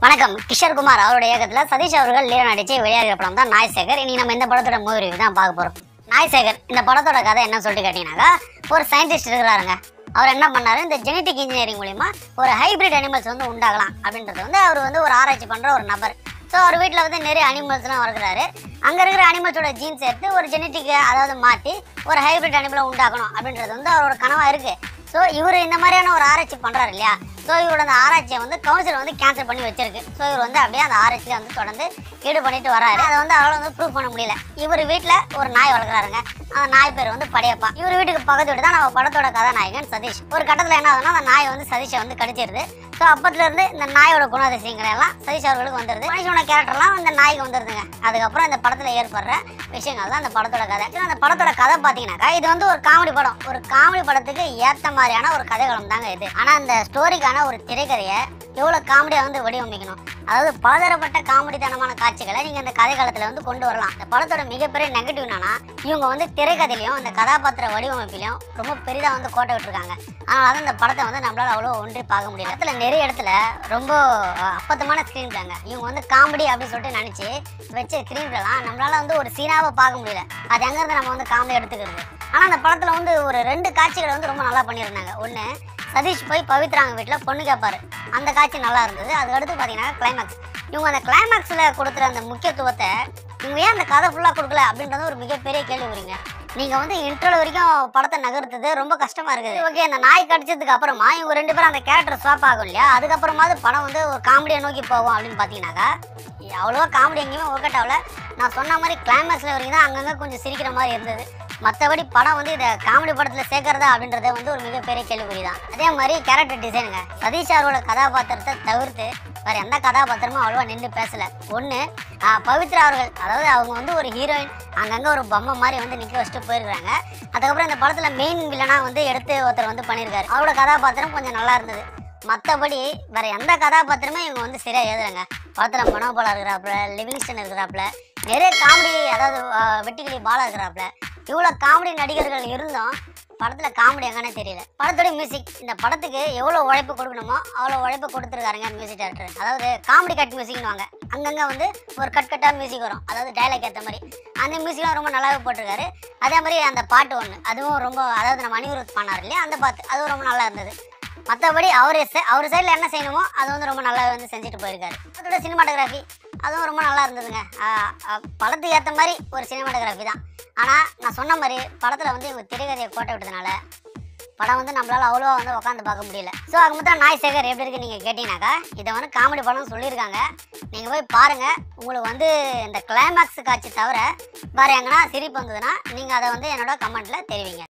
வணக்கம் கிஷோர் குமார் அவருடைய இயக்கத்தில் சதீஷ் அவர்கள் லீல நடிச்சு வெளியாகிற படம் தான் நாய்சேகர் இன்னைக்கு நம்ம இந்த படத்தோட மூவி ரிவ்யூ தான் பார்க்க போகிறோம் நாய்சேகர் இந்த படத்தோட கதை என்ன சொல்லிட்டு கேட்டீங்கன்னாக்கா ஒரு சயின்டிஸ்ட் இருக்கிறாருங்க அவர் என்ன பண்ணாரு இந்த ஜெனட்டிக் இன்ஜினியரிங் மூலிமா ஒரு ஹைபிரிட் அனிமல்ஸ் வந்து உண்டாகலாம் அப்படின்றது வந்து அவர் வந்து ஒரு ஆராய்ச்சி பண்ணுற ஒரு நபர் ஸோ அவர் வீட்டில் வந்து நிறைய அனிமல்ஸ்லாம் வளர்க்குறாரு அங்கே இருக்கிற அனிமல்ஸோட ஜீன்ஸ் எடுத்து ஒரு ஜெனட்டிக்கை அதாவது மாற்றி ஒரு ஹைபிரிட் அனிமலை உண்டாக்கணும் அப்படின்றது வந்து அவரோட கனவாக இருக்குது ஸோ இவர் இந்த மாதிரியான ஒரு ஆராய்ச்சி பண்ணுறாரு இல்லையா ஸோ இவரோட அந்த ஆராய்ச்சியை வந்து கவுன்சில் வந்து கேன்சல் பண்ணி வச்சிருக்கு ஸோ இவர் வந்து அப்படியே அந்த ஆராய்ச்சியை வந்து தொடர்ந்து ஈடு பண்ணிட்டு வராரு அதை வந்து அவரால் வந்து ப்ரூவ் பண்ண முடியல இவர் வீட்டில் ஒரு நாய் வளர்க்குறாருங்க அந்த நாய் பேர் வந்து படையப்பா இவர் வீட்டுக்கு பக்கத்து வீடு தான் நம்ம படத்தோட கதாநாயகன் சதீஷ் ஒரு கட்டத்தில் என்ன ஆகுதுன்னா அந்த நாய் வந்து சதீஷை வந்து கடிச்சிருது ஸோ அப்பத்துல இருந்து இந்த நாயோட குணாதிசயங்கள் எல்லாம் சதீஷ் அவர்களுக்கு வந்துருது மனுஷனோட கேரக்டர்லாம் இந்த நாய்க்கு வந்துருதுங்க அதுக்கப்புறம் இந்த படத்தில் ஏற்படுற விஷயங்கள் தான் அந்த படத்தோட கதை Actually, அந்த படத்தோட கதை பார்த்தீங்கன்னாக்கா இது வந்து ஒரு காமெடி படம் ஒரு காமெடி படத்துக்கு ஏற்ற மாதிரியான ஒரு கதைகளம் தாங்க இது ஆனால் அந்த ஸ்டோரிக்கான ஒரு திரைக்கதையை எவ்வளோ காமெடியாக வந்து வடிவமைக்கணும் அதாவது பலதரப்பட்ட காமெடித்தனமான காட்சிகளை நீங்கள் அந்த கதை காலத்தில் வந்து கொண்டு வரலாம் இந்த படத்தோட மிகப்பெரிய நெகட்டிவ் என்னன்னா இவங்க வந்து திரைக்கதையிலையும் அந்த கதாபாத்திர வடிவமைப்பிலையும் ரொம்ப பெரிதாக வந்து கோட்டை விட்டுருக்காங்க அதனால தான் இந்த படத்தை வந்து நம்மளால அவ்வளோ ஒன்றி பார்க்க முடியல இடத்துல நிறைய இடத்துல ரொம்ப அஹ், அப்பத்தமான ஸ்க்ரீன் பிளேங்க இவங்க வந்து காமெடி அப்படின்னு சொல்லிட்டு நினச்சி வச்ச ஸ்க்ரீன் பிளேலாம் நம்மளால வந்து ஒரு சீனாவை பார்க்க முடியல அது எங்கேருந்து நம்ம வந்து காமெடி எடுத்துக்கிறது ஆனால் அந்த படத்தில் வந்து ஒரு ரெண்டு காட்சிகளை வந்து ரொம்ப நல்லா பண்ணியிருந்தாங்க ஒன்று சதீஷ் போய் பவித்ராங்க வீட்டில் பொண்ணு கேட்பாரு அந்த காட்சி நல்லா இருந்தது அதுக்கடுத்து பார்த்தீங்கன்னா கிளைமேக்ஸ் இவங்க அந்த கிளைமேக்ஸில் கொடுக்குற அந்த முக்கியத்துவத்தை இவங்க ஏன் அந்த கதை ஃபுல்லாக கொடுக்கல அப்படின்றது ஒரு மிகப்பெரிய கேள்விக்குறிங்க நீங்கள் வந்து இன்ட்ரோல் வரைக்கும் படத்தை நகர்த்துறது ரொம்ப கஷ்டமாக இருக்குது ஓகே அந்த நாய் கடிச்சதுக்கு அப்புறமா இவங்க ரெண்டு பேரும் அந்த கேரக்டர் ஸ்வாப் ஆகும் இல்லையா அதுக்கப்புறமாவது படம் வந்து ஒரு காமெடியை நோக்கி போகும் அப்படின்னு பார்த்தீங்கன்னாக்கா அவ்வளோவா காமெடி எங்கேயுமே ஒர்க் அவுட் ஆகல நான் சொன்ன மாதிரி கிளைமேக்ஸில் வரைக்கும் தான் அங்கங்கே கொஞ்சம் சிரிக்கிற மாதிரி இருந்தது மற்றபடி படம் வந்து இதை காமெடி படத்தில் சேர்க்கறதா அப்படின்றத வந்து ஒரு மிகப்பெரிய கேள்விக்குறி தான் அதே மாதிரி கேரக்டர் டிசைனுங்க சதீஷ் அவரோட கதாபாத்திரத்தை தவிர்த்து வேற எந்த கதாபாத்திரமும் அவ்வளோவா நின்று பேசல ஒன்று பவித்ரா அவர்கள் அதாவது அவங்க வந்து ஒரு ஹீரோயின் அங்கங்கே ஒரு பொம்மை மாதிரி வந்து நிற்க வச்சுட்டு போயிருக்காங்க அதுக்கப்புறம் இந்த படத்தில் மெயின் வில்லனாக வந்து எடுத்து ஒருத்தர் வந்து பண்ணியிருக்காரு அவரோட கதாபாத்திரம் கொஞ்சம் நல்லா இருந்தது மற்றபடி வேற எந்த கதாபாத்திரமே இவங்க வந்து சரியாக எழுதுறாங்க படத்தில் மனோபாலா இருக்கிறாப்புல லிவிங்ஸ்டன் இருக்கிறாப்புல நிறைய காமெடி அதாவது ஆஹ், வெட்டுக்கிளி பாலா இருக்கிறாப்புல இவ்வளோ காமெடி நடிகர்கள் இருந்தும் படத்தில் காமெடி எங்கன்னே தெரியல படத்தோட மியூசிக் இந்த படத்துக்கு எவ்வளோ உழைப்பு கொடுக்கணுமோ அவ்வளோ உழைப்பு கொடுத்துருக்காருங்க மியூசிக் டேரக்டர் அதாவது காமெடி கட் மியூசிக்னுவாங்க அங்கங்கே வந்து ஒரு கட் கட்டாக மியூசிக் வரும் அதாவது டைலாக் ஏற்ற மாதிரி அந்த மியூசிக்லாம் ரொம்ப நல்லாவே போட்டிருக்காரு அதே மாதிரி அந்த பாட்டு ஒன்று அதுவும் ரொம்ப அதாவது நம்ம அனிருத் பண்ணார் இல்லையா அந்த பாட்டு அதுவும் ரொம்ப நல்லா இருந்தது மற்றபடி அவர் அவர் சைடில் என்ன செய்யணுமோ அது வந்து ரொம்ப நல்லா வந்து செஞ்சுட்டு போயிருக்காரு அதோட சினிமாட்டோகிராஃபி அதுவும் ரொம்ப நல்லா இருந்ததுங்க ஆஹ் ஆஹ் படத்துக்கு ஏற்ற மாதிரி ஒரு சினிமாட்டோகிராஃபி தான் ஆனால் நான் சொன்ன மாதிரி படத்தில் வந்து இவங்க திரைக்கதையை கோட்டை விட்டதுனால படம் வந்து நம்மளால அவ்வளோவா வந்து உட்காந்து பார்க்க முடியல ஸோ அது மட்டும் நாய் சேகர் எப்படி இருக்கு நீங்கள் கேட்டீங்கன்னாக்கா இதை வந்து காமெடி படம் சொல்லியிருக்காங்க நீங்கள் போய் பாருங்கள் உங்களுக்கு வந்து இந்த கிளைமேக்ஸ் காட்சி தவிர வேறு எங்கன்னா சிரிப்பு வந்ததுன்னா நீங்கள் அதை வந்து என்னோட கமெண்ட்டில் தெரிவிங்க